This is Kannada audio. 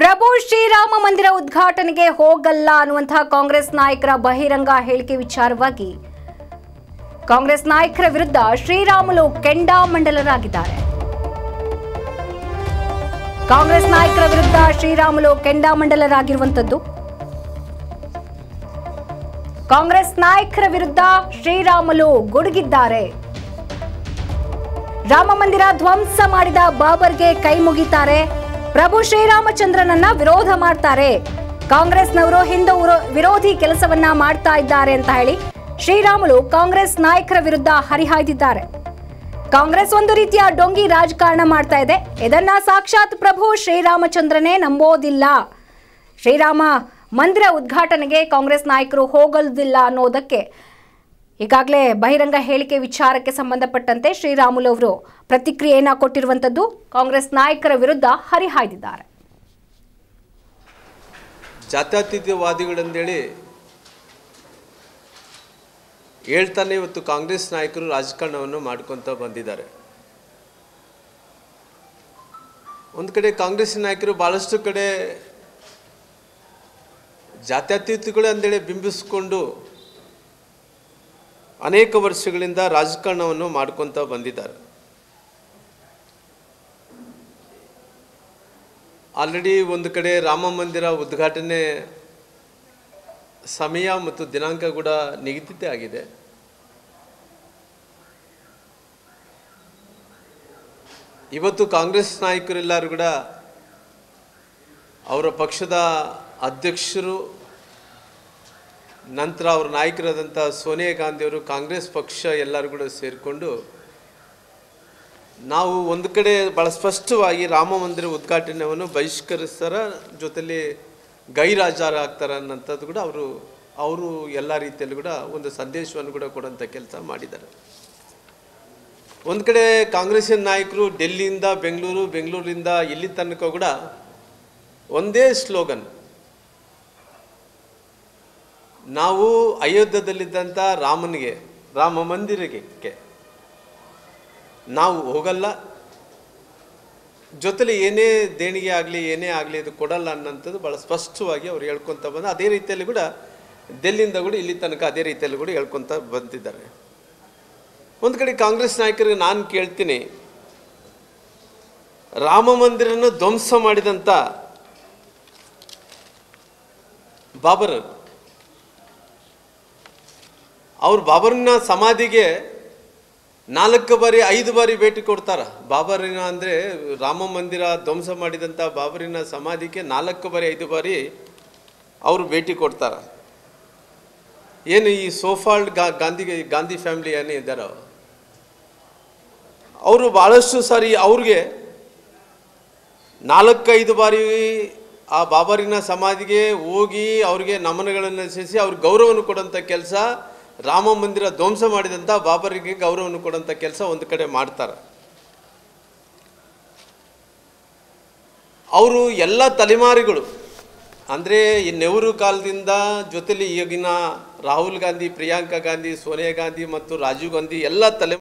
ಪ್ರಭು ಶ್ರೀರಾಮ ಮಂದಿರ ಉದ್ಘಾಟನೆಗೆ ಹೋಗಲ್ಲ ಅನ್ನುವಂತಹ ಕಾಂಗ್ರೆಸ್ ನಾಯಕರ ಬಹಿರಂಗ ಹೇಳಿಕೆ ವಿಚಾರವಾಗಿ ಕಾಂಗ್ರೆಸ್ ನಾಯಕರ ವಿರುದ್ಧ ಶ್ರೀರಾಮುಲು ಕೆಂಡಾಮಂಡಲರಾಗಿದ್ದಾರೆ ಕಾಂಗ್ರೆಸ್ ನಾಯಕರ ವಿರುದ್ಧ ಶ್ರೀರಾಮುಲು ಕೆಂಡಾಮಂಡಲರಾಗಿರುವಂತದ್ದು ಕಾಂಗ್ರೆಸ್ ನಾಯಕರ ವಿರುದ್ಧ ಶ್ರೀರಾಮುಲು ಗುಡುಗಿದ್ದಾರೆ ರಾಮ ಮಂದಿರ ಧ್ವಂಸ ಮಾಡಿದ ಬಾಬರ್ಗೆ ಕೈ ಮುಗಿತಾರೆ ಪ್ರಭು ಶ್ರೀರಾಮಚಂದ್ರನನ್ನ ವಿರೋಧ ಮಾಡ್ತಾರೆ ಕಾಂಗ್ರೆಸ್ನವರು ಹಿಂದೂ ವಿರೋ- ವಿರೋಧಿ ಕೆಲಸವನ್ನ ಮಾಡ್ತಾ ಇದ್ದಾರೆ ಅಂತ ಹೇಳಿ ಶ್ರೀರಾಮುಲು ಕಾಂಗ್ರೆಸ್ ನಾಯಕರ ವಿರುದ್ಧ ಹರಿಹಾಯ್ದಿದ್ದಾರೆ ಕಾಂಗ್ರೆಸ್ ಒಂದು ರೀತಿಯ ಡೊಂಗಿ ರಾಜಕಾರಣ ಮಾಡ್ತಾ ಇದೆ ಇದನ್ನ ಸಾಕ್ಷಾತ್ ಪ್ರಭು ಶ್ರೀರಾಮಚಂದ್ರನೇ ನಂಬೋದಿಲ್ಲ ಶ್ರೀರಾಮ ಮಂದಿರ ಉದ್ಘಾಟನೆಗೆ ಕಾಂಗ್ರೆಸ್ ನಾಯಕರು ಹೋಗಲಿಲ್ಲ ಅನ್ನೋದಕ್ಕೆ ಈಗಾಗಲೇ ಬಹಿರಂಗ ಹೇಳಿಕೆ ವಿಚಾರಕ್ಕೆ ಸಂಬಂಧಪಟ್ಟಂತೆ ಶ್ರೀರಾಮುಲು ಅವರು ಪ್ರತಿಕ್ರಿಯೆಯನ್ನ ಕೊಟ್ಟಿರುವಂತದ್ದು ಕಾಂಗ್ರೆಸ್ ನಾಯಕರ ವಿರುದ್ಧ ಹರಿಹಾಯ್ದಿದ್ದಾರೆ ಜಾತ್ಯತೀತವಾದಿಗಳಂದೇಳಿ ಹೇಳ್ತಾನೆ ಇವತ್ತು ಕಾಂಗ್ರೆಸ್ ನಾಯಕರು ರಾಜಕಾರಣವನ್ನು ಮಾಡ್ಕೊತ ಬಂದಿದ್ದಾರೆ ಒಂದು ಕಡೆ ಕಾಂಗ್ರೆಸ್ ನಾಯಕರು ಭಾಳಷ್ಟು ಕಡೆ ಜಾತ್ಯತೀತಗಳು ಅಂದೇಳಿ ಬಿಂಬಿಸ್ಕೊಂಡು ಅನೇಕ ವರ್ಷಗಳಿಂದ ರಾಜಕಾರಣವನ್ನು ಮಾಡ್ಕೊತ ಬಂದಿದ್ದಾರೆ ಆಲ್ರೆಡಿ ಒಂದು ಕಡೆ ರಾಮ ಮಂದಿರ ಉದ್ಘಾಟನೆ ಸಮಯ ಮತ್ತು ದಿನಾಂಕ ಕೂಡ ನಿಗದಿತ ಆಗಿದೆ ಇವತ್ತು ಕಾಂಗ್ರೆಸ್ ನಾಯಕರೆಲ್ಲರೂ ಕೂಡ ಅವರ ಪಕ್ಷದ ಅಧ್ಯಕ್ಷರು ನಂತರ ಅವರ ನಾಯಕರಾದಂಥ ಸೋನಿಯಾ ಗಾಂಧಿಯವರು ಕಾಂಗ್ರೆಸ್ ಪಕ್ಷ ಎಲ್ಲರೂ ಕೂಡ ಸೇರಿಕೊಂಡು ನಾವು ಒಂದು ಕಡೆ ಭಾಳ ಸ್ಪಷ್ಟವಾಗಿ ರಾಮ ಮಂದಿರ ಉದ್ಘಾಟನೆಯನ್ನು ಬಹಿಷ್ಕರಿಸ್ತಾರ ಜೊತೆಲಿ ಗೈರಾಜಾರ ಆಗ್ತಾರ ಅನ್ನೋಂಥದ್ದು ಕೂಡ ಅವರು ಅವರು ಎಲ್ಲ ರೀತಿಯಲ್ಲೂ ಕೂಡ ಒಂದು ಸಂದೇಶವನ್ನು ಕೂಡ ಕೊಡೋಂಥ ಕೆಲಸ ಮಾಡಿದ್ದಾರೆ ಒಂದು ಕಡೆ ಕಾಂಗ್ರೆಸ್ಸಿನ ನಾಯಕರು ಡೆಲ್ಲಿಯಿಂದ ಬೆಂಗಳೂರು ಬೆಂಗಳೂರಿಂದ ಇಲ್ಲಿ ತನಕ ಕೂಡ ಒಂದೇ ಸ್ಲೋಗನ್ ನಾವು ಅಯೋಧ್ಯದಲ್ಲಿದ್ದಂಥ ರಾಮನಿಗೆ ರಾಮ ಮಂದಿರಕ್ಕೆ ನಾವು ಹೋಗಲ್ಲ ಜೊತೆಲಿ ಏನೇ ದೇಣಿಗೆ ಆಗಲಿ ಏನೇ ಆಗಲಿ ಇದು ಕೊಡಲ್ಲ ಅನ್ನೋಂಥದ್ದು ಭಾಳ ಸ್ಪಷ್ಟವಾಗಿ ಅವ್ರು ಹೇಳ್ಕೊತ ಬಂದು ಅದೇ ರೀತಿಯಲ್ಲಿ ಕೂಡ ಡೆಲ್ಲಿಯಿಂದ ಕೂಡ ಇಲ್ಲಿ ತನಕ ಅದೇ ರೀತಿಯಲ್ಲಿ ಕೂಡ ಹೇಳ್ಕೊತ ಬಂದಿದ್ದಾರೆ ಒಂದು ಕಡೆ ಕಾಂಗ್ರೆಸ್ ನಾಯಕರಿಗೆ ನಾನು ಕೇಳ್ತೀನಿ ರಾಮ ಮಂದಿರನ ಧ್ವಂಸ ಮಾಡಿದಂಥ ಬಾಬರ್ ಅವ್ರು ಬಾಬರ್ನ ಸಮಾಧಿಗೆ ನಾಲ್ಕು ಬಾರಿ ಐದು ಬಾರಿ ಭೇಟಿ ಕೊಡ್ತಾರ ಬಾಬರಿನ ಅಂದರೆ ರಾಮ ಮಂದಿರ ಧ್ವಂಸ ಮಾಡಿದಂಥ ಬಾಬರಿನ ಸಮಾಧಿಗೆ ನಾಲ್ಕು ಬಾರಿ ಐದು ಬಾರಿ ಅವರು ಭೇಟಿ ಕೊಡ್ತಾರ ಏನು ಈ ಸೋಫಾಲ್ಡ್ ಗಾ ಗಾಂಧಿ ಗಾಂಧಿ ಫ್ಯಾಮಿಲಿ ಏನೇ ಇದ್ದಾರೋ ಅವರು ಭಾಳಷ್ಟು ಸಾರಿ ಅವ್ರಿಗೆ ನಾಲ್ಕೈದು ಬಾರಿ ಆ ಬಾಬರಿನ ಸಮಾಧಿಗೆ ಹೋಗಿ ಅವ್ರಿಗೆ ನಮನಗಳನ್ನು ಸಲ್ಲಿಸಿ ಅವ್ರಿಗೆ ಗೌರವವನ್ನು ಕೊಡೋಂಥ ಕೆಲಸ ರಾಮ ಮಂದಿರ ಧ್ವಂಸ ಮಾಡಿದಂಥ ಬಾಬರಿಗೆ ಗೌರವವನ್ನು ಕೊಡೋಂಥ ಕೆಲಸ ಒಂದು ಕಡೆ ಮಾಡ್ತಾರೆ ಅವರು ಎಲ್ಲ ತಲೆಮಾರಿಗಳು ಅಂದರೆ ಈ ನೆಹರು ಕಾಲದಿಂದ ಜೊತೆಲಿ ಈಗಿನ ರಾಹುಲ್ ಗಾಂಧಿ ಪ್ರಿಯಾಂಕಾ ಗಾಂಧಿ ಸೋನಿಯಾ ಗಾಂಧಿ ಮತ್ತು ರಾಜೀವ್ ಗಾಂಧಿ ಎಲ್ಲ ತಲೆ